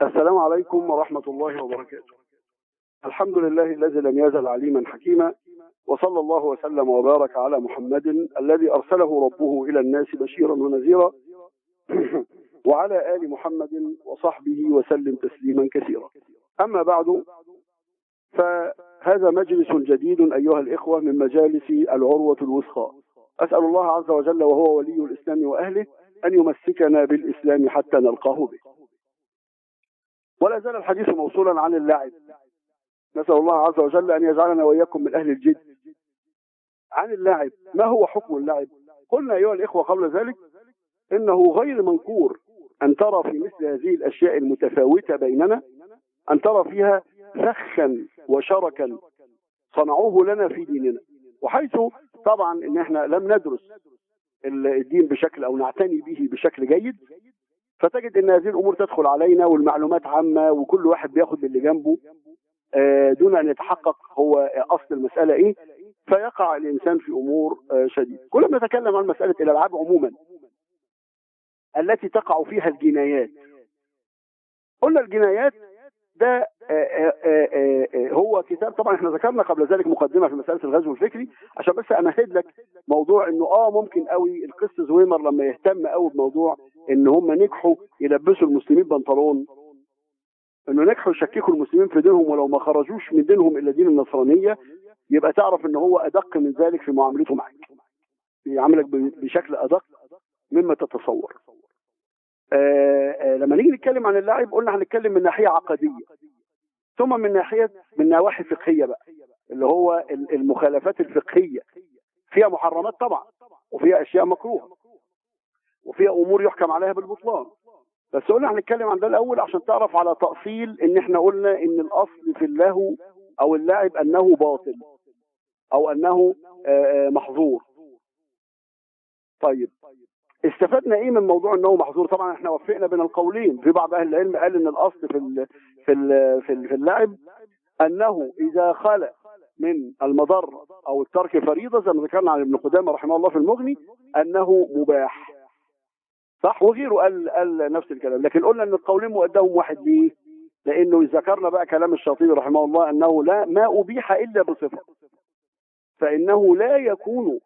السلام عليكم ورحمة الله وبركاته الحمد لله الذي لم يزل عليما حكيما وصلى الله وسلم وبارك على محمد الذي أرسله ربه إلى الناس بشيرا ونذيرا وعلى آل محمد وصحبه وسلم تسليما كثيرا أما بعد فهذا مجلس جديد أيها الإخوة من مجالس العروة الوثقى أسأل الله عز وجل وهو ولي الإسلام وأهله أن يمسكنا بالإسلام حتى نلقاه به ولا زال الحديث موصولا عن اللعب نسأل الله عز وجل أن يجعلنا وإياكم من أهل الجد عن اللعب ما هو حكم اللعب قلنا أيها الإخوة قبل ذلك إنه غير منكور أن ترى في مثل هذه الأشياء المتفاوتة بيننا أن ترى فيها فخا وشركا صنعوه لنا في ديننا وحيث طبعا ان احنا لم ندرس الدين بشكل او نعتني به بشكل جيد فتجد ان هذه الامور تدخل علينا والمعلومات عامه وكل واحد بياخد باللي جنبه دون ان يتحقق هو اصل المساله ايه فيقع الانسان في امور شديده كل ما نتكلم عن مساله الالعاب عموما التي تقع فيها الجنايات قلنا الجنايات ده آآ آآ هو كتاب طبعا احنا ذكرنا قبل ذلك مقدمه في مساله الغزو الفكري عشان بس امهد لك موضوع انه اه ممكن قوي القس زويمر لما يهتم قوي بموضوع ان هم نجحوا يلبسوا المسلمين بنطلون انه نجحوا يشككوا المسلمين في دينهم ولو ما خرجوش من دينهم الا دين النصرانيه يبقى تعرف ان هو ادق من ذلك في معاملته معك بيعاملك بشكل ادق مما تتصور آآ آآ لما نيجي نتكلم عن اللاعب قلنا هنتكلم من ناحيه عقديه ثم من ناحيه من نواحي فقهيه بقى اللي هو المخالفات الفقهيه فيها محرمات طبعا وفيها اشياء مكروهه وفيها امور يحكم عليها بالبطلان بس قلنا هنتكلم عن ده الاول عشان تعرف على تاصيل ان احنا قلنا ان الاصل في اللهو او اللعب انه باطل او انه آآ محظور طيب استفدنا ايه من موضوع انه محظور طبعا احنا وفقنا بين القولين في بعض اهل العلم قال ان الاصل في ال في ال في, ال في اللعب انه اذا خلى من المضر او الترك فريضه زي ما ذكرنا عن ابن قدامه رحمه الله في المغني انه مباح صح وغيره قال قال نفس الكلام لكن قلنا ان القولين مؤدهم واحد ليه لانه ذكرنا بقى كلام الشاطبي رحمه الله انه لا ما ابيح الا بصفه فانه لا يكون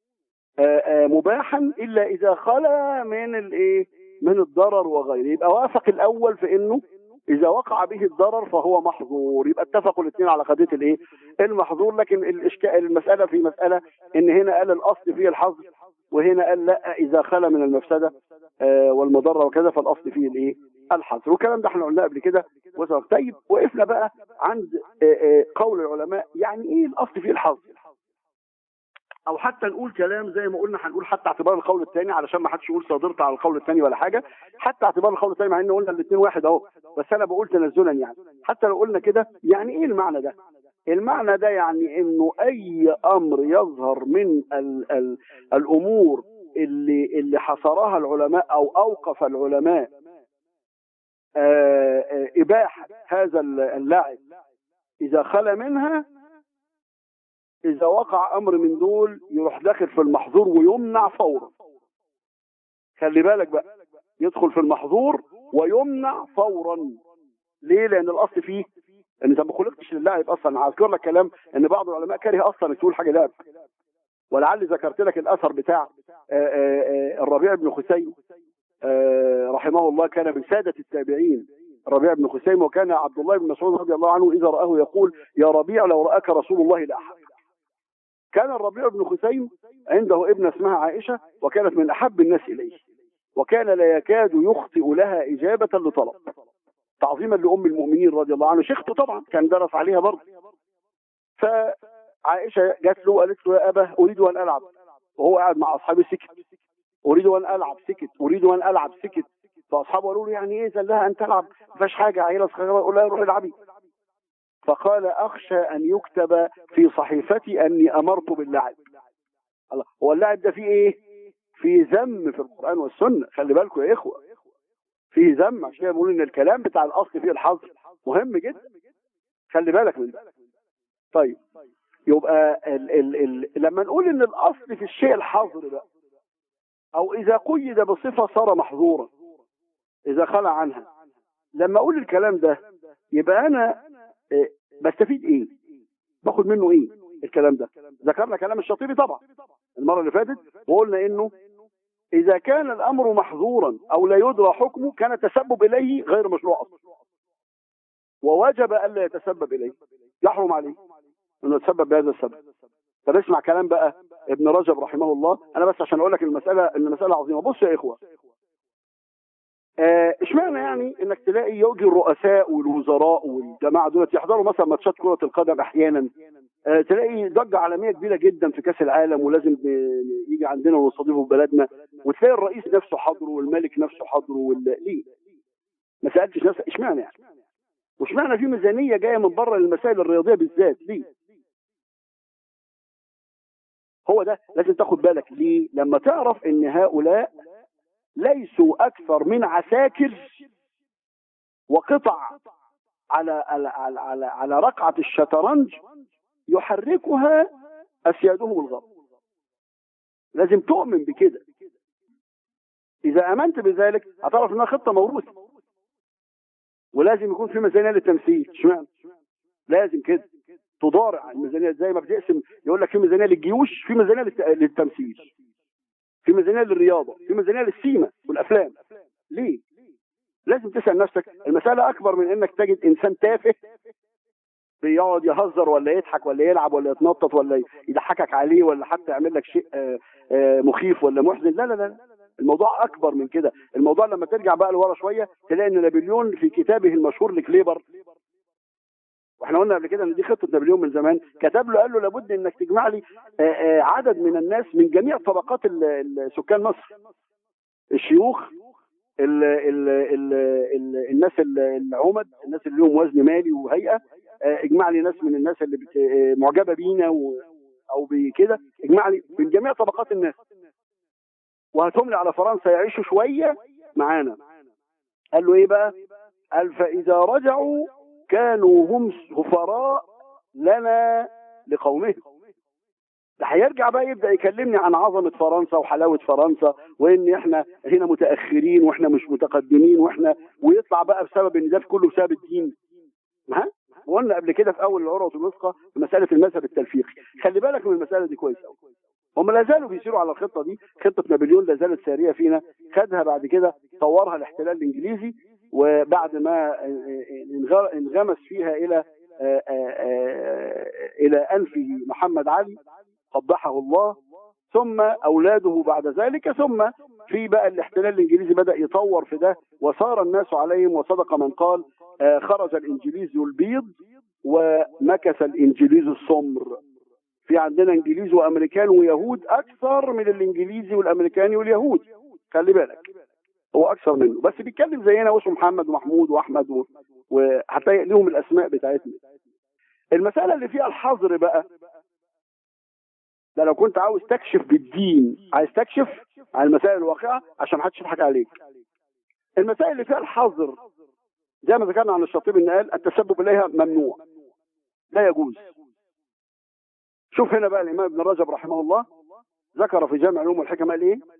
مباحا الا اذا خلا من الايه من الضرر وغيره يبقى وافق الاول في انه اذا وقع به الضرر فهو محظور يبقى اتفقوا الاثنين على قضيه الايه المحظور لكن الاشكال المساله في مساله ان هنا قال الاصل فيه الحظر وهنا قال لا اذا خلا من المفسده آه والمضره وكذا فالاصل فيه الايه الحظر والكلام ده احنا قلناه قبل كده طيب وقفنا بقى عند آه آه قول العلماء يعني ايه الاصل فيه الحظر او حتى نقول كلام زي ما قلنا هنقول حتى اعتبار القول الثاني علشان ما حدش يقول صادرت على القول الثاني ولا حاجه حتى اعتبار القول الثاني مع ان قلنا الاثنين واحد اهو بس انا بقول تنزلا يعني حتى لو قلنا كده يعني ايه المعنى ده المعنى ده يعني انه اي امر يظهر من ال ال الامور اللي اللي حصرها العلماء او اوقف العلماء آآ آآ اباحه هذا اللعب اذا خلى منها إذا وقع أمر من دول يروح داخل في المحظور ويمنع فورا خلي بالك بقى يدخل في المحظور ويمنع فورا ليه؟ لأن الأصل فيه أن أنت ما خلقتش للعب أصلا هذكر لك كلام أن بعض العلماء كره أصلا تقول حاجة لعب ولعل ذكرت لك الأثر بتاع آآ آآ الربيع بن خثيم رحمه الله كان من سادة التابعين ربيع بن خثيم وكان عبد الله بن مسعود رضي الله عنه إذا رآه يقول يا ربيع لو رآك رسول الله لأحب كان الربيع بن خثيم عنده ابنة اسمها عائشة وكانت من أحب الناس إليه وكان لا يكاد يخطئ لها إجابة لطلب تعظيما لأم المؤمنين رضي الله عنه شيخته طبعا كان درس عليها برضه فعائشة جات له وقالت له يا أبا أريد أن ألعب وهو قاعد مع أصحابه سكت أريد أن ألعب سكت أريد أن ألعب سكت فأصحابه قالوا له يعني إيه زل لها أن تلعب ما فيهاش حاجة عيلة صغيرة قول لها روحي العبي فقال أخشى أن يكتب في صحيفتي أني أمرت باللعب الله هو اللعب ده فيه إيه في ذم في القرآن والسنة خلي بالكم يا إخوة فيه ذم عشان كده بيقولوا إن الكلام بتاع الأصل فيه الحظر مهم جدا خلي بالك من ده طيب يبقى ال ال ال لما نقول ان الاصل في الشيء الحظر بقى او اذا قيد بصفه صار محظورا اذا خلع عنها لما اقول الكلام ده يبقى انا آه، بستفيد ايه باخد منه ايه الكلام ده ذكرنا كلام الشاطبي طبعا المره اللي فاتت وقلنا انه اذا كان الامر محظورا او لا يدرى حكمه كان التسبب اليه غير مشروع اصلا ووجب الا يتسبب اليه يحرم عليه انه يتسبب بهذا السبب طب اسمع كلام بقى ابن رجب رحمه الله انا بس عشان اقول لك المساله ان المساله عظيمه بص يا اخوه آه، اشمعنى يعني انك تلاقي يجي الرؤساء والوزراء والجماعه دول يحضروا مثلا ماتشات كره القدم احيانا آه، تلاقي ضجه عالميه كبيره جدا في كاس العالم ولازم ن- يجي عندنا ونستضيفه في بلدنا وتلاقي الرئيس نفسه حاضره والملك نفسه حاضره وال... ليه؟ ما سالتش نفسك اشمعنى يعني؟ واشمعنى في ميزانيه جايه من بره للمسائل الرياضيه بالذات ليه؟ هو ده لازم تاخد بالك ليه؟ لما تعرف ان هؤلاء ليسوا اكثر من عساكر وقطع على على على على, على رقعه الشطرنج يحركها اسيادهم الغرب لازم تؤمن بكده اذا امنت بذلك هتعرف انها خطه موروثه ولازم يكون في ميزانيه للتمثيل اشمعنى لازم كده تضارع الميزانيه زي ما بتقسم يقول لك في ميزانيه للجيوش في ميزانيه للت- للتمثيل في ميزانيه للرياضه في ميزانيه للسيما والافلام ليه لازم تسال نفسك المساله اكبر من انك تجد انسان تافه بيقعد يهزر ولا يضحك ولا يلعب ولا يتنطط ولا يضحكك عليه ولا حتى يعمل لك شيء آه، آه، مخيف ولا محزن لا لا لا الموضوع اكبر من كده الموضوع لما ترجع بقى لورا شويه تلاقي ان نابليون في كتابه المشهور لكليبر واحنا قلنا قبل كده ان دي خطه نابليون من زمان كتب له قال له لابد انك تجمع لي آه، آه، عدد من الناس من جميع طبقات ال- ال- سكان مصر الشيوخ ال ال ال ال الناس ال- العمد الناس اللي لهم وزن مالي وهيئه آه، اجمع لي ناس من الناس اللي بت- آه، معجبه بينا و- او بكده اجمع لي من جميع طبقات الناس وهاتهم لي على فرنسا يعيشوا شويه معانا قال له ايه بقى قال فاذا رجعوا كانوا هم سفراء لنا لقومهم ده هيرجع بقى يبدا يكلمني عن عظمه فرنسا وحلاوه فرنسا وان احنا هنا متاخرين واحنا مش متقدمين واحنا ويطلع بقى بسبب ان ده كله بسبب الدين ها وقلنا قبل كده في اول العروه الوثقى في مساله المذهب التلفيقي خلي بالك من المساله دي كويس قوي هم لا زالوا بيسيروا على الخطه دي خطه نابليون لا زالت ساريه فينا خدها بعد كده طورها الاحتلال الانجليزي وبعد ما انغ- انغمس فيها الى آه، آه، آه، الى انفه محمد علي قبحه الله ثم اولاده بعد ذلك ثم في بقى الاحتلال الانجليزي بدا يطور في ده وصار الناس عليهم وصدق من قال آه، خرج الانجليز البيض ومكث الانجليز السمر في عندنا انجليز وامريكان ويهود اكثر من الانجليزي والامريكاني واليهود خلي بالك هو اكثر منه بس بيتكلم زينا واسمه محمد ومحمود واحمد و... وهتلاقي لهم الاسماء بتاعتنا المساله اللي فيها الحظر بقى ده لو كنت عاوز تكشف بالدين عايز تكشف عن المسائل الواقعه عشان محدش يضحك عليك المسائل اللي فيها الحظر زي ما ذكرنا عن الشاطبي ان قال التسبب اليها ممنوع لا يجوز شوف هنا بقى الامام ابن رجب رحمه الله ذكر في جامع العلوم والحكم قال ايه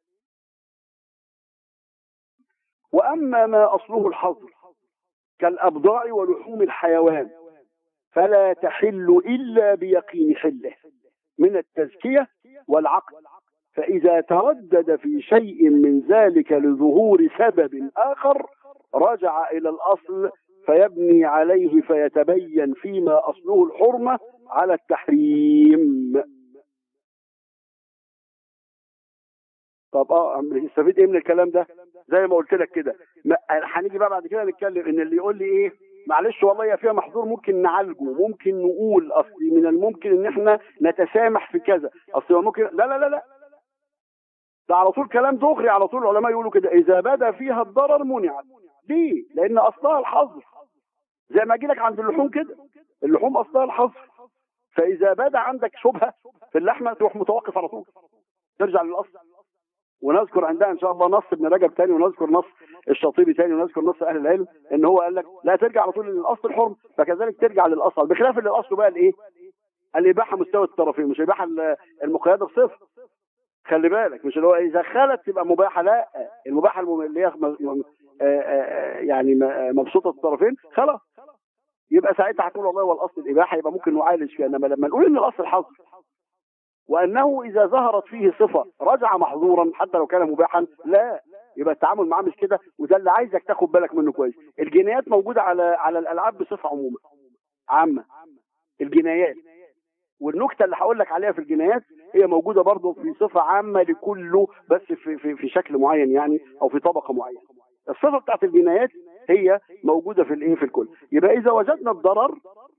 واما ما اصله الحظر كالابضاع ولحوم الحيوان فلا تحل الا بيقين حله من التزكيه والعقل فاذا تردد في شيء من ذلك لظهور سبب اخر رجع الى الاصل فيبني عليه فيتبين فيما اصله الحرمه على التحريم طب اه يستفيد ايه من الكلام ده زي ما قلت لك كده ما- هنيجي بقى بعد كده نتكلم ان اللي يقول لي ايه معلش والله يا فيها محظور ممكن نعالجه ممكن نقول اصل من الممكن ان احنا نتسامح في كذا اصل هو ممكن لا لا لا لا ده على طول كلام دغري على طول العلماء يقولوا كده اذا بدا فيها الضرر منعت ليه لان اصلها الحظر زي ما اجي لك عند اللحوم كده اللحوم اصلها الحظر فاذا بدا عندك شبهه في اللحمه تروح متوقف على طول ترجع للاصل ونذكر عندها ان شاء الله نص ابن رجب تاني ونذكر نص الشاطبي تاني ونذكر نص اهل العلم ان هو قال لك لا ترجع على طول للاصل الحرم فكذلك ترجع للاصل بخلاف اللي الاصل بقى الايه؟ الاباحه مستوى الطرفين مش الاباحه ال- المقيده بصفر خلي بالك مش اللي هو اذا خلت تبقى مباحه لا المباحه الم- اللي هي م- م- آه، آه، يعني م- مبسوطه الطرفين خلاص يبقى ساعتها هتقول والله هو الاصل الاباحه يبقى ممكن نعالج فيها انما لما نقول ان الاصل الحظر وانه اذا ظهرت فيه صفه رجع محظورا حتى لو كان مباحا لا يبقى التعامل معاه مش كده وده اللي عايزك تاخد بالك منه كويس الجنايات موجوده على على الالعاب بصفه عموما عامه الجنايات والنكته اللي هقول لك عليها في الجنايات هي موجوده برضه في صفه عامه لكله بس في في في شكل معين يعني او في طبقه معينه الصفه بتاعت الجنايات هي موجوده في الايه في الكل يبقى اذا وجدنا الضرر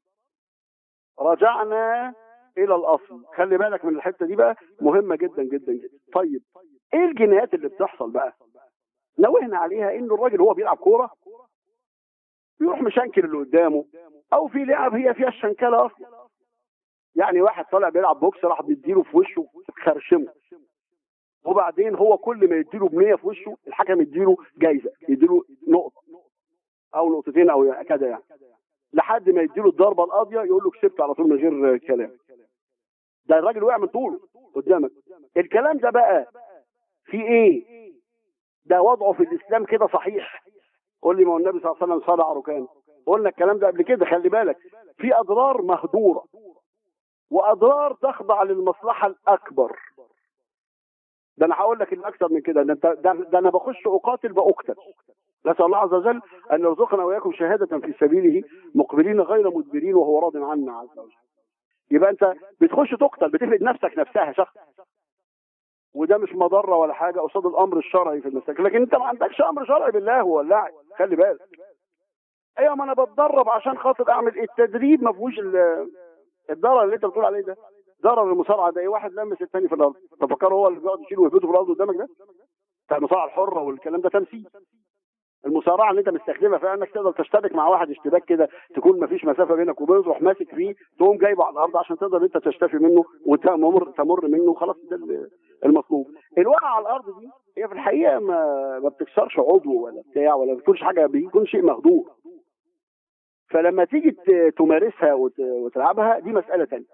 رجعنا الى الاصل خلي بالك من الحته دي بقى مهمه جدا جدا جدا طيب ايه الجنايات اللي بتحصل بقى نوهنا عليها ان الراجل هو بيلعب كوره بيروح مشنكل اللي قدامه او في لعب هي فيها الشنكله اصلا يعني واحد طالع بيلعب بوكس راح بيديله في وشه خرشمه وبعدين هو كل ما يديله بنيه في وشه الحكم يديله جايزه يديله نقطه او نقطتين او كذا يعني لحد ما يديله الضربه القاضيه يقول له كسبت على طول من غير كلام ده الراجل وقع من طوله قدامك الكلام ده بقى في ايه ده وضعه في الاسلام كده صحيح قول لي ما هو النبي صلى الله عليه وسلم صلع ركان قلنا الكلام ده قبل كده خلي بالك في اضرار مهدوره واضرار تخضع للمصلحه الاكبر ده انا هقول لك الاكثر من كده ده, انت- ده, ده انا بخش اقاتل باقتل نسال الله عز وجل ان يرزقنا واياكم شهاده في سبيله مقبلين غير مدبرين وهو راض عنا عز وجل يبقى انت بتخش تقتل بتفرد نفسك نفسها شخص وده مش مضره ولا حاجه قصاد الامر الشرعي في المساجد لكن انت ما عندكش امر شرعي بالله هو اللاعب خلي بالك ايوه ما انا بتدرب عشان خاطر اعمل التدريب ما فيهوش ال- الضرر اللي انت بتقول عليه ده ضرر المصارعه ده ايه واحد لمس الثاني في الارض تفكر هو اللي بيقعد يشيله ويهبطه في الارض قدامك ده بتاع المصارعه الحره والكلام ده تمثيل المصارعه اللي انت مستخدمها فيها انك تقدر تشتبك مع واحد اشتباك كده تكون ما فيش مسافه بينك وبينه تروح ماسك فيه تقوم جايبه على الارض عشان تقدر انت تشتفي منه وتمر تمر منه خلاص ده ال- المطلوب الوقعه على الارض دي هي في الحقيقه ما ما بتكسرش عضو ولا بتاع ولا بتكونش حاجه بيكون شيء مهدور فلما تيجي ت- تمارسها وت- وتلعبها دي مساله ثانيه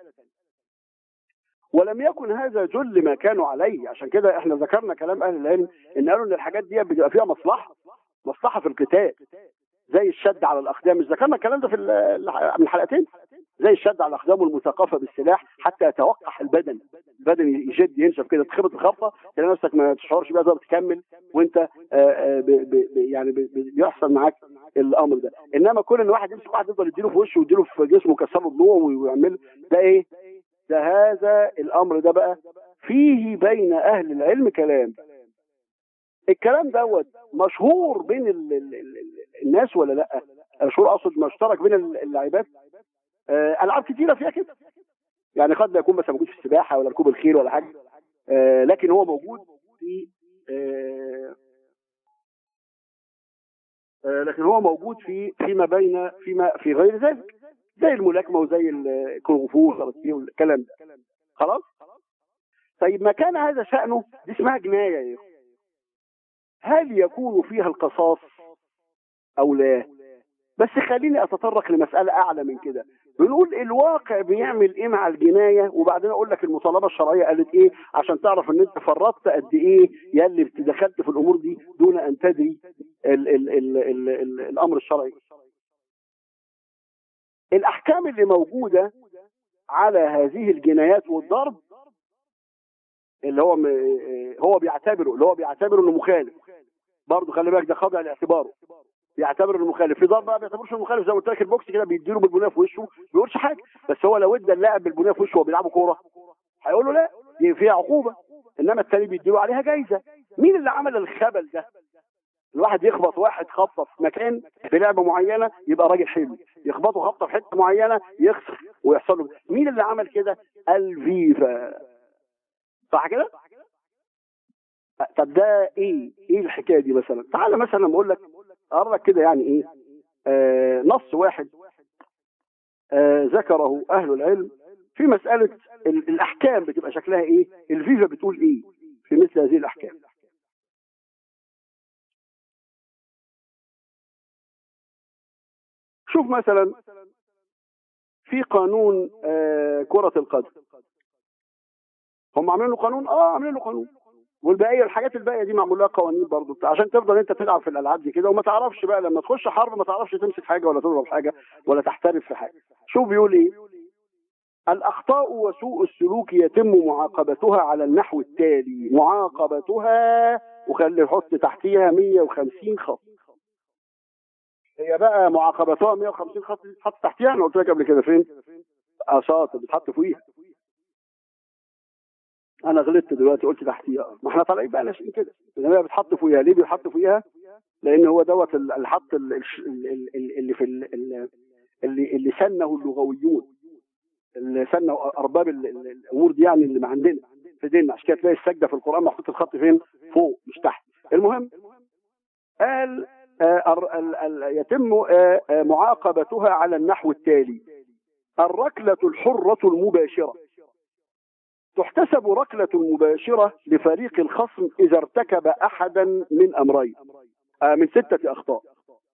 ولم يكن هذا جل ما كانوا عليه عشان كده احنا ذكرنا كلام اهل العلم ان قالوا ان الحاجات دي بتبقى فيها مصلحه مصلحه في القتال زي الشد على الاقدام مش ذكرنا الكلام ده في ال- من حلقتين زي الشد على الاقدام والمثاقفه بالسلاح حتى يتوقح البدن البدن يشد ينشف كده تخبط الخبطه تلاقي نفسك ما تشعرش بيها تقدر تكمل وانت آه، آه، ب- ب- ب- يعني ب- ب- بيحصل معاك الامر ده انما كل ان واحد يمسك واحد يفضل يديله في وشه ويديله في جسمه ويكسر له ضلوعه ويعمل ده ايه؟ ده هذا الامر ده بقى فيه بين اهل العلم كلام الكلام دوت مشهور بين ال ال ال الناس ولا لا مشهور اقصد مشترك بين ال- اللاعبات آه العاب كتيره فيها كده يعني قد لا يكون مثلا موجود في السباحه ولا ركوب الخيل ولا حاجه آه لكن هو موجود في آه آه لكن هو موجود في فيما بين فيما في غير ذلك زي الملاكمه وزي الكونغ فو والكاراتيه والكلام ده خلاص طيب ما كان هذا شأنه دي اسمها جناية يا إخوة. هل يكون فيها القصاص أو لا بس خليني أتطرق لمسألة أعلى من كده بنقول الواقع بيعمل إيه مع الجناية وبعدين أقول لك المطالبة الشرعية قالت إيه عشان تعرف إن أنت فرطت قد إيه يا اللي دخلت في الأمور دي دون أن تدري ال ال ال ال ال الأمر الشرعي الأحكام اللي موجودة على هذه الجنايات والضرب اللي هو م... هو بيعتبره اللي هو بيعتبره انه مخالف برضه خلي بالك ده خاضع لاعتباره بيعتبر انه مخالف في ضرب بقى ما بيعتبرش انه مخالف زي ما قلت لك البوكس كده بيديله بالبنيه في وشه ما بيقولش حاجه بس هو لو ادى اللاعب بالبنيه في وشه وهو بيلعبوا كوره هيقول له لا دي فيها عقوبه انما التاني بيديله عليها جايزه مين اللي عمل الخبل ده الواحد يخبط واحد خبطه في مكان في لعبه معينه يبقى راجل حلو يخبطه خبطه في حته معينه يخسر ويحصل له مين اللي عمل كده الفيفا صح كده طب ده ايه ايه الحكايه دي مثلا تعالى مثلا بقول لك اقرا لك كده يعني ايه آه نص واحد آه ذكره اهل العلم في مساله ال- الاحكام بتبقى شكلها ايه الفيفا بتقول ايه في مثل هذه الاحكام شوف مثلا في قانون آه كرة القدم هم عاملين له قانون اه عاملين له قانون والباقيه الحاجات الباقيه دي معمول لها قوانين برضه عشان تفضل انت تلعب في الالعاب دي كده وما تعرفش بقى لما تخش حرب ما تعرفش تمسك حاجه ولا تضرب حاجه ولا تحترف في حاجه شوف بيقول ايه الأخطاء وسوء السلوك يتم معاقبتها على النحو التالي معاقبتها وخلي نحط تحتيها 150 خط هي بقى معاقبتها 150 خط دي تتحط تحتيها انا قلت لك قبل كده فين؟ اه شاطر بتحط فوقيها انا غلطت دلوقتي قلت تحتيها ما احنا طالعين بقى ناشئين كده انما هي بتحط فوقيها ليه بيتحط فوقيها؟ لان هو دوت ال- الحط ال- الش- ال- ال- اللي في ال- ال- اللي اللي سنه اللغويون اللي سنه ارباب ال- ال- الامور دي يعني اللي ما عندنا في ديننا عشان كده تلاقي السجده في القران محطوط الخط فين؟ فوق مش تحت المهم قال آه، ال- ال- ال- يتم آه، آه، معاقبتها على النحو التالي الركلة الحرة المباشرة تحتسب ركلة مباشرة لفريق الخصم إذا ارتكب أحدا من أمرين آه، من ستة أخطاء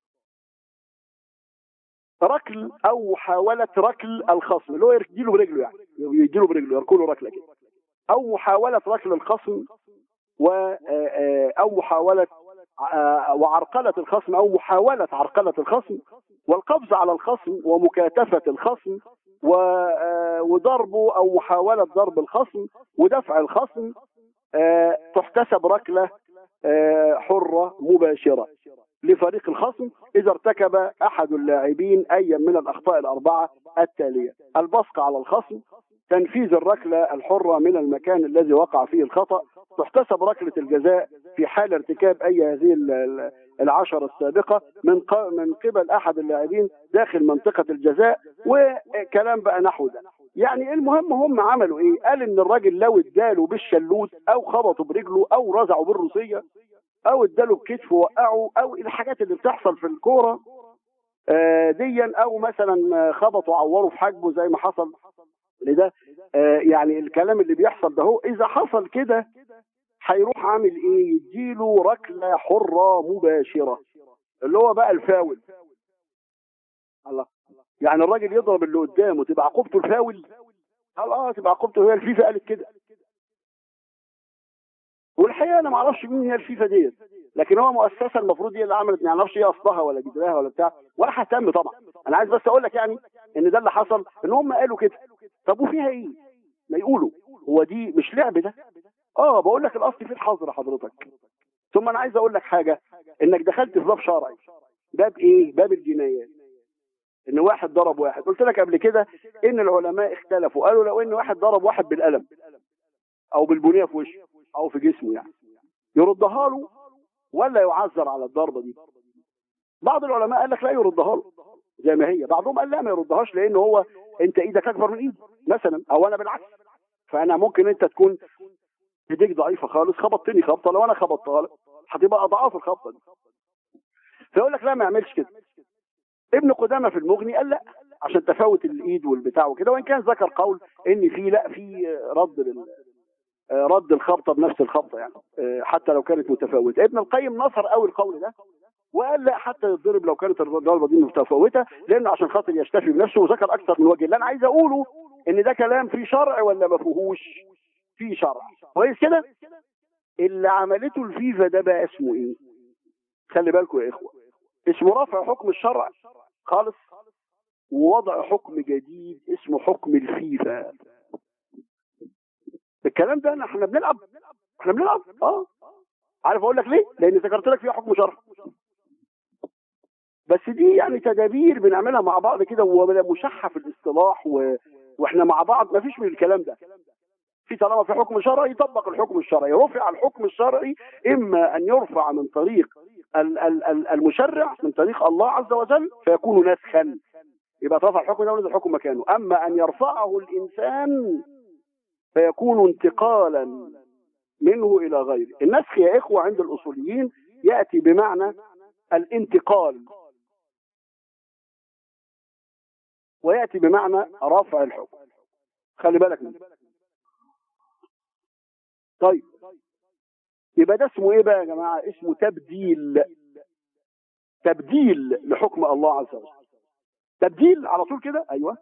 ركل أو محاولة ركل الخصم اللي هو يديله برجله يعني يديله برجله يركله ركلة كده أو محاولة ركل الخصم و آه، آه، أو محاولة آه، وعرقلة الخصم أو محاولة عرقلة الخصم والقبض على الخصم ومكاتفة الخصم و- آه، وضربه أو محاولة ضرب الخصم ودفع الخصم آه، تحتسب ركلة آه، حرة مباشرة لفريق الخصم إذا ارتكب أحد اللاعبين أي من الأخطاء الأربعة التالية البصق على الخصم تنفيذ الركلة الحرة من المكان الذي وقع فيه الخطأ تحتسب ركلة الجزاء في حال ارتكاب أي هذه ال- ال- العشرة السابقة من ق- من قبل أحد اللاعبين داخل منطقة الجزاء وكلام بقى نحو ده يعني المهم هم عملوا ايه قال ان الراجل لو اداله بالشلوت او خبطه برجله او رزعه بالروسيه او اداله بكتفه وقعه او الحاجات اللي بتحصل في الكوره آه، ديا او مثلا آه، خبطوا عوروا في حاجبه زي ما حصل لده آه، يعني الكلام اللي بيحصل ده هو اذا حصل كده هيروح عامل ايه يديله ركله حره مباشره اللي هو بقى الفاول الله يعني الراجل يضرب اللي قدامه تبقى عقوبته الفاول قال اه تبقى عقوبته هي الفيفا قالت كده والحقيقه انا ما اعرفش مين هي الفيفا ديت لكن هو مؤسسه المفروض هي اللي عملت ما اعرفش ايه اصلها ولا جدراها ولا بتاع ولا ههتم طبعا انا عايز بس اقول لك يعني ان ده اللي حصل ان هم قالوا كده طب وفيها ايه؟ ما يقولوا هو دي مش لعب ده اه بقول لك الاصل في الحظر حضرتك ثم انا عايز اقول لك حاجه انك دخلت في باب شرعي باب ايه؟ باب الجنايات ان واحد ضرب واحد قلت لك قبل كده ان العلماء اختلفوا قالوا لو ان واحد ضرب واحد بالقلم او بالبنيه في وشه او في جسمه يعني يردها له ولا يعذر على الضربه دي بعض العلماء قال لك لا يردها له زي ما هي بعضهم قال لا ما يردهاش لان هو انت ايدك اكبر من ايدي مثلا او انا بالعكس فانا ممكن انت تكون ايديك ضعيفه خالص خبطتني خبطه لو انا خبطتها لك هتبقى اضعاف الخبطه دي فيقول لك لا ما يعملش كده ابن قدامه في المغني قال لا عشان تفاوت الايد والبتاع وكده وان كان ذكر قول ان في لا في رد لل رد الخبطه بنفس الخبطه يعني حتى لو كانت متفاوته ابن القيم نصر قوي القول ده وقال لا حتى يتضرب لو كانت الضربه دي متفاوته لانه عشان خاطر يشتفي بنفسه وذكر اكثر من وجه اللي انا عايز اقوله ان ده كلام فيه شرع ولا ما فيهوش فيه شرع كويس كده اللي عملته الفيفا ده بقى اسمه ايه خلي بالكم يا اخوه اسمه رفع حكم الشرع خالص ووضع حكم جديد اسمه حكم الفيفا الكلام ده احنا بنلعب احنا بنلعب اه عارف اقول لك ليه لان ذكرت لك فيها حكم شرع بس دي يعني تدابير بنعملها مع بعض كده ومشحه في الاصطلاح و... واحنا مع بعض ما فيش من الكلام ده في طالما في حكم شرعي يطبق الحكم الشرعي رفع الحكم الشرعي اما ان يرفع من طريق ال- ال- ال- المشرع من طريق الله عز وجل فيكون نسخا يبقى رفع الحكم ده ونزل الحكم مكانه اما ان يرفعه الانسان فيكون انتقالا منه الى غيره النسخ يا اخوه عند الاصوليين ياتي بمعنى الانتقال وياتي بمعنى رفع الحكم خلي بالك منه طيب يبقى ده اسمه ايه بقى يا جماعه اسمه تبديل تبديل لحكم الله عز وجل تبديل على طول كده ايوه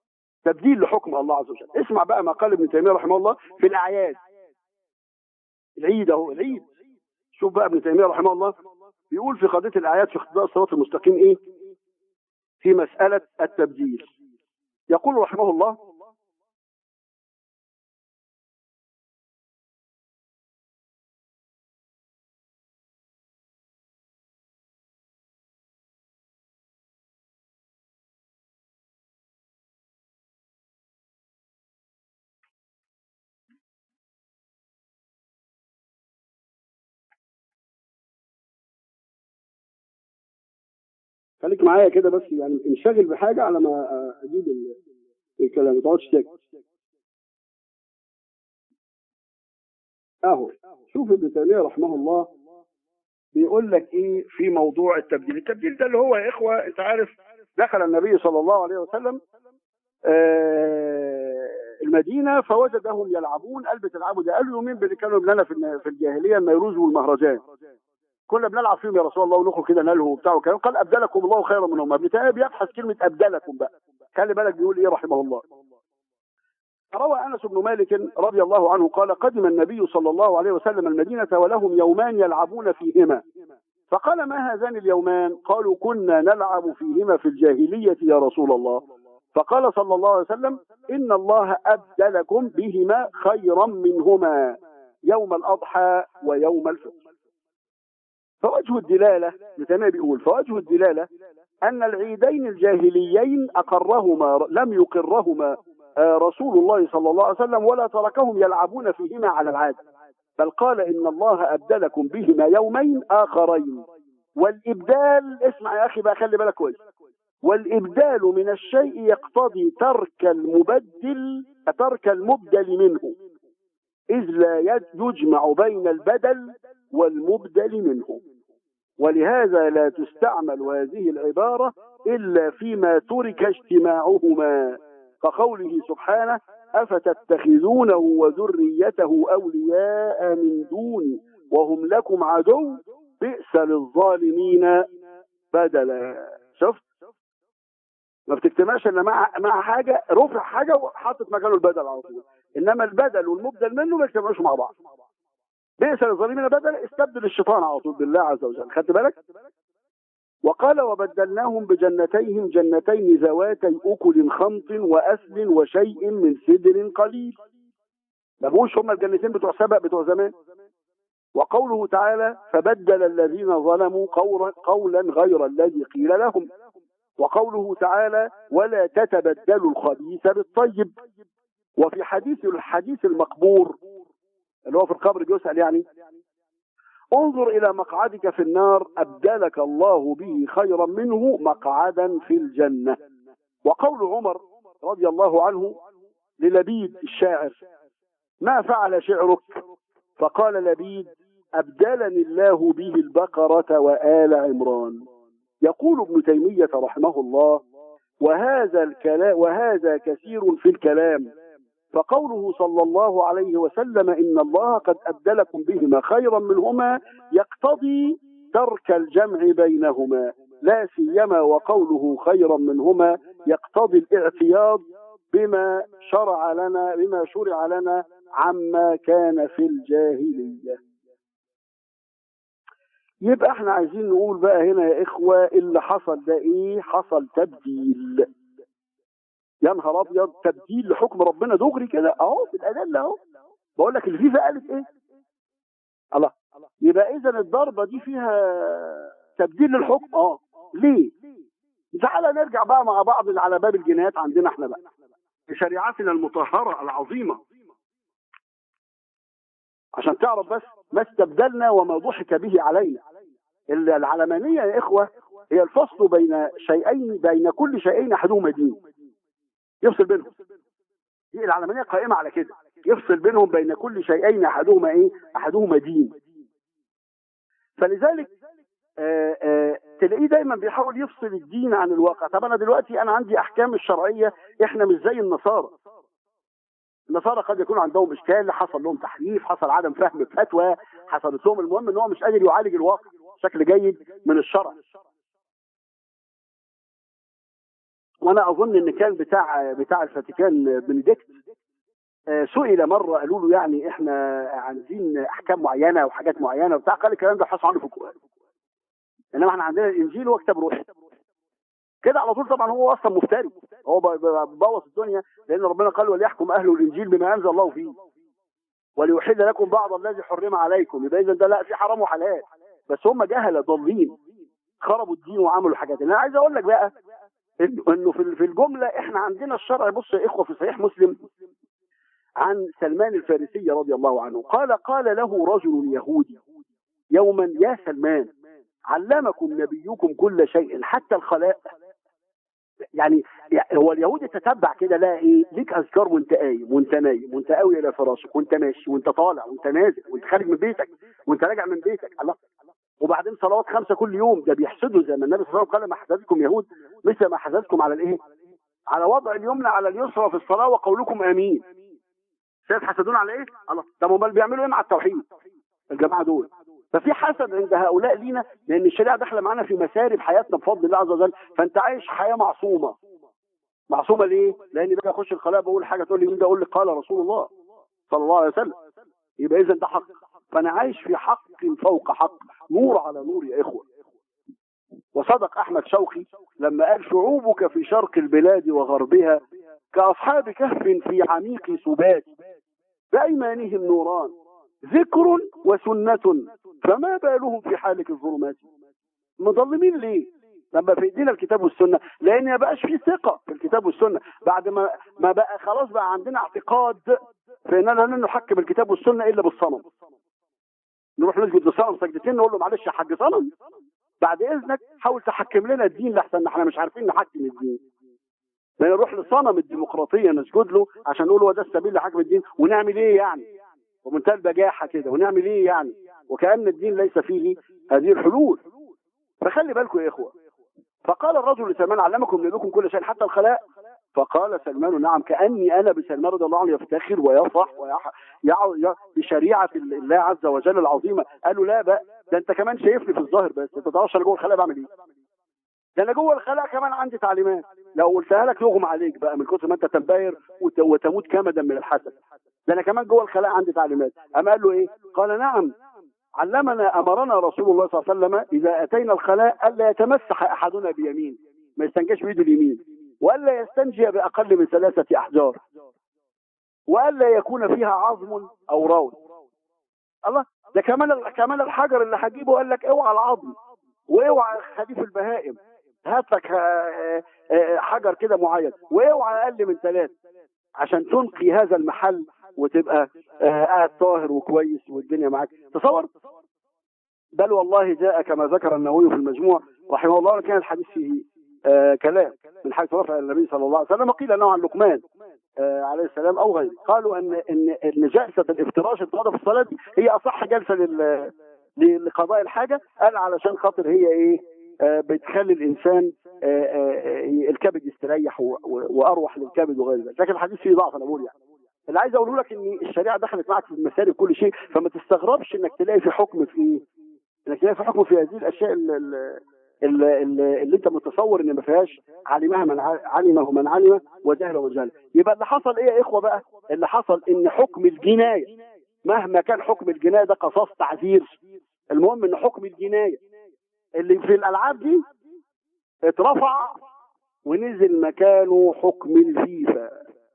تبديل لحكم الله عز وجل اسمع بقى ما قال ابن تيميه رحمه الله في الاعياد العيد اهو العيد شوف بقى ابن تيميه رحمه الله بيقول في قضيه الاعياد في اقتضاء الصراط المستقيم ايه في مساله التبديل يقول رحمه الله خليك معايا كده بس يعني انشغل بحاجه على ما اجيب ال- الكلام ما تقعدش ساكت اهو شوف ابن تيميه رحمه الله بيقول لك ايه في موضوع التبديل التبديل ده اللي هو يا اخوه انت عارف دخل النبي صلى الله عليه وسلم آه المدينه فوجدهم يلعبون قال بتلعبوا ده قالوا يومين اللي كانوا لنا في الن- في الجاهليه النيروز والمهرجان كنا بنلعب فيهم يا رسول الله ونخرج كده نلهو وبتاع وكلام قال ابدلكم الله خيرا منهم ابن تيميه بيبحث كلمه ابدلكم بقى خلي بالك بيقول ايه رحمه الله روى انس بن مالك رضي الله عنه قال قدم النبي صلى الله عليه وسلم المدينه ولهم يومان يلعبون فيهما فقال ما هذان اليومان قالوا كنا نلعب فيهما في الجاهليه يا رسول الله فقال صلى الله عليه وسلم ان الله ابدلكم بهما خيرا منهما يوم الاضحى ويوم الفطر فوجه الدلاله ابن تيميه بيقول فوجه الدلاله ان العيدين الجاهليين اقرهما لم يقرهما آه، رسول الله صلى الله عليه وسلم ولا تركهم يلعبون فيهما على العاده بل قال ان الله ابدلكم بهما يومين اخرين والابدال اسمع يا اخي بقى خلي بالك كويس والابدال من الشيء يقتضي ترك المبدل ترك المبدل منه اذ لا يد- يجمع بين البدل والمبدل منه ولهذا لا تستعمل هذه العبارة إلا فيما ترك اجتماعهما كقوله سبحانه أفتتخذونه وذريته أولياء من دوني وهم لكم عدو بئس للظالمين بدلا شفت ما بتجتمعش الا مع مع حاجه رفع حاجه وحاطط مكانه البدل على طول انما البدل والمبدل منه ما يجتمعوش مع بعض بئس للظالمين بدلا استبدل الشيطان على طول بالله عز وجل خدت بالك وقال وبدلناهم بجنتيهم جنتين ذواتي اكل خمط واثل وشيء من سدر قليل ما بقوش هم الجنتين بتوع سبق بتوع زمان وقوله تعالى فبدل الذين ظلموا قولا, قولا غير الذي قيل لهم وقوله تعالى ولا تتبدلوا الخبيث بالطيب وفي حديث الحديث المقبور اللي هو في القبر بيسأل يعني انظر إلى مقعدك في النار أبدلك الله به خيرا منه مقعدا في الجنة وقول عمر رضي الله عنه للبيد الشاعر ما فعل شعرك فقال لبيد أبدلني الله به البقرة وآل عمران يقول ابن تيمية رحمه الله وهذا الكلام وهذا كثير في الكلام فقوله صلى الله عليه وسلم إن الله قد أبدلكم بهما خيرا منهما يقتضي ترك الجمع بينهما لا سيما وقوله خيرا منهما يقتضي الاعتياض بما شرع لنا بما شرع لنا عما كان في الجاهلية يبقى احنا عايزين نقول بقى هنا يا إخوة اللي حصل ده إيه حصل تبديل يا نهار ابيض تبديل لحكم ربنا دغري كده اهو بالادله اهو بقول لك الفيفا قالت ايه الله يبقى اذا الضربه دي فيها تبديل للحكم اه ليه تعالى نرجع بقى مع بعض على باب الجنايات عندنا احنا بقى شريعتنا المطهره العظيمه عشان تعرف بس ما استبدلنا وما ضحك به علينا العلمانيه يا اخوه هي الفصل بين شيئين بين كل شيئين احدهما دين يفصل بينهم دي العلمانيه قائمه على كده يفصل بينهم بين كل شيئين احدهما ايه احدهما دين فلذلك آآ آآ تلاقيه دايما بيحاول يفصل الدين عن الواقع طب انا دلوقتي انا عندي احكام الشرعيه احنا مش زي النصارى النصارى قد يكون عندهم اشكال حصل لهم تحريف حصل عدم فهم فتوى حصلت لهم المهم ان هو مش قادر يعالج الواقع بشكل جيد من الشرع وانا اظن ان كان بتاع بتاع الفاتيكان بنديكت آه، سئل مره قالوا له يعني احنا عايزين احكام معينه وحاجات معينه وبتاع قال الكلام ده حصل عنه في القران انما احنا عندنا الانجيل هو كتاب روحي كده على طول طبعا هو اصلا مفتري هو ب- ب- بوظ الدنيا لان ربنا قال وليحكم اهل الانجيل بما انزل الله فيه وليحل لكم بعض الذي حرم عليكم يبقى اذا ده لا في حرام وحلال بس هم جهله ضالين خربوا الدين وعملوا حاجات انا عايز اقول لك بقى إنه- انه في في الجمله احنا عندنا الشرع بص يا اخوه في صحيح مسلم عن سلمان الفارسي رضي الله عنه قال قال له رجل يهودي يوما يا سلمان علمكم نبيكم كل شيء حتى الخلاء يعني يعني هو اليهودي تتبع كده لا ايه ليك اذكار وانت قايم وانت نايم وانت قاوي الى فراشك وانت ماشي وانت طالع وانت نازل وانت خارج من بيتك وانت راجع من بيتك الله وبعدين صلوات خمسه كل يوم ده بيحسدوا زي ما النبي صلى الله عليه وسلم قال ما حسدكم يهود مثل ما حسدكم على الايه؟ على وضع اليمنى على اليسرى في الصلاه وقولكم امين شايف حسدون على ايه؟ الله طب امال بيعملوا ايه مع التوحيد؟ الجماعه دول ففي حسد عند هؤلاء لينا لان الشريعه داخله معانا في مسارب حياتنا بفضل الله عز وجل فانت عايش حياه معصومه معصومه ليه؟ لاني باجي اخش الخلاء بقول حاجه تقول لي مين ده اقول لك قال رسول الله صلى الله عليه وسلم يبقى اذا ده حق فانا عايش في حق فوق حق نور على نور يا اخوه وصدق احمد شوقي لما قال شعوبك في شرق البلاد وغربها كاصحاب كهف في عميق سبات بايمانهم نوران ذكر وسنه فما بالهم في حالك الظلمات مظلمين ليه لما في ايدينا الكتاب والسنه لان ما بقاش في ثقه في الكتاب والسنه بعد ما ما بقى خلاص بقى عندنا اعتقاد في اننا لن نحكم الكتاب والسنه الا بالصنم نروح نسجد لصنم سجدتين نقول له معلش يا حاج صنم بعد اذنك حاول تحكم لنا الدين لحسن احنا مش عارفين نحكم الدين لان نروح لصنم الديمقراطيه نسجد له عشان نقول هو ده السبيل لحكم الدين ونعمل ايه يعني ومنتهى البجاحه كده ونعمل ايه يعني وكأن الدين ليس فيه هذه الحلول فخلي بالكم يا اخوه فقال الرجل لسلمان علمكم نبيكم كل شيء حتى الخلاء فقال سلمان نعم كاني انا بسلمان رضي الله عنه يفتخر ويفرح ويح... يع... يع... بشريعه الله عز وجل العظيمه قالوا لا بقى ده انت كمان شايفني في الظاهر بس انت تعرفش انا جوه الخلاء بعمل ايه ده انا جوه الخلاء كمان عندي تعليمات لو قلتها لك يغمى عليك بقى من كثر ما انت تنبهر وت... وتموت كمدا من الحسد ده انا كمان جوه الخلاء عندي تعليمات اما قال له ايه قال نعم علمنا امرنا رسول الله صلى الله عليه وسلم اذا اتينا الخلاء الا يتمسح احدنا بيمين ما يستنجاش بايده اليمين والا يستنجي باقل من ثلاثه احجار والا يكون فيها عظم او راوي الله ده كمان كمان الحجر اللي هجيبه قال لك اوعى العظم واوعى خليف البهائم هات لك آه، آه، حجر كده معين واوعى اقل من ثلاث عشان تنقي هذا المحل وتبقى آه، قاعد طاهر وكويس والدنيا معاك تصور بل والله جاء كما ذكر النووي في المجموع رحمه الله كان الحديث فيه آه كلام من حيث رفع النبي صلى الله عليه وسلم قيل انه عن لقمان آه عليه السلام او غيره قالوا ان ان ان جلسه الافتراش القاعده في الصلاه دي هي اصح جلسه لل ل- لقضاء الحاجه قال علشان خاطر هي ايه آه بتخلي الانسان آه آه آه، الكبد يستريح و- و- واروح للكبد وغير ذلك لكن الحديث فيه ضعف انا بقول يعني اللي عايز اقوله لك ان الشريعه دخلت معك في المسائل كل شيء فما تستغربش انك تلاقي في حكم في ايه انك تلاقي في حكم في هذه الاشياء اللي, اللي, اللي, اللي انت متصور ان ما فيهاش علمها من ع- علمه من علم وجهله من جهله يبقى اللي حصل ايه يا اخوه بقى اللي حصل ان حكم الجنايه مهما كان حكم الجنايه ده قصاص تعذير المهم ان حكم الجنايه اللي في الالعاب دي اترفع ونزل مكانه حكم الفيفا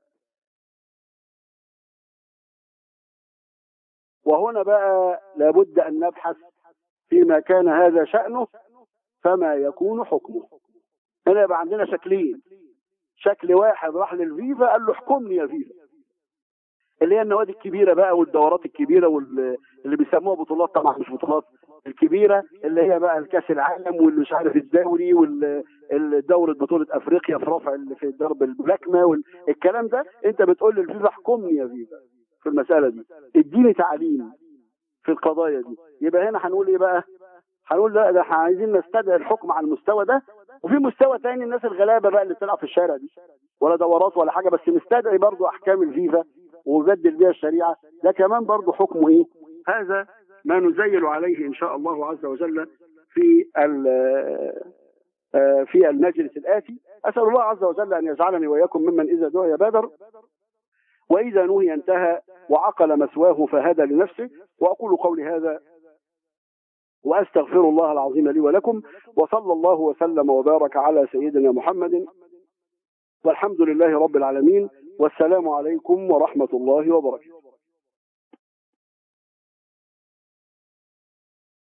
وهنا بقى لابد ان نبحث فيما كان هذا شأنه فما يكون حكمه هنا يبقى عندنا شكلين شكل واحد راح للفيفا قال له احكمني يا فيفا اللي هي النوادي الكبيره بقى والدورات الكبيره واللي بيسموها بطولات طبعا مش بطولات الكبيره اللي هي بقى الكاس العالم واللي مش عارف الدوري والدورة بطوله افريقيا في رفع ال- في ضرب الملاكمه والكلام ده انت بتقول للفيفا احكمني يا فيفا في المساله دي اديني تعليم في القضايا دي يبقى هنا هنقول ايه بقى هنقول لا ده احنا عايزين نستدعي الحكم على المستوى ده وفي مستوى تاني الناس الغلابه بقى اللي بتلعب في الشارع دي ولا دورات ولا حاجه بس نستدعي برضو احكام الفيفا ويبدل بيها الشريعه ده كمان برضو حكمه ايه هذا ما نزيل عليه ان شاء الله عز وجل في ال- آه، في المجلس الاتي اسال الله عز وجل ان يجعلني واياكم ممن اذا دعي بادر وإذا نهي انتهى وعقل مسواه فهدى لنفسه وأقول قولي هذا وأستغفر الله العظيم لي ولكم وصلى الله وسلم وبارك على سيدنا محمد والحمد لله رب العالمين والسلام عليكم ورحمة الله وبركاته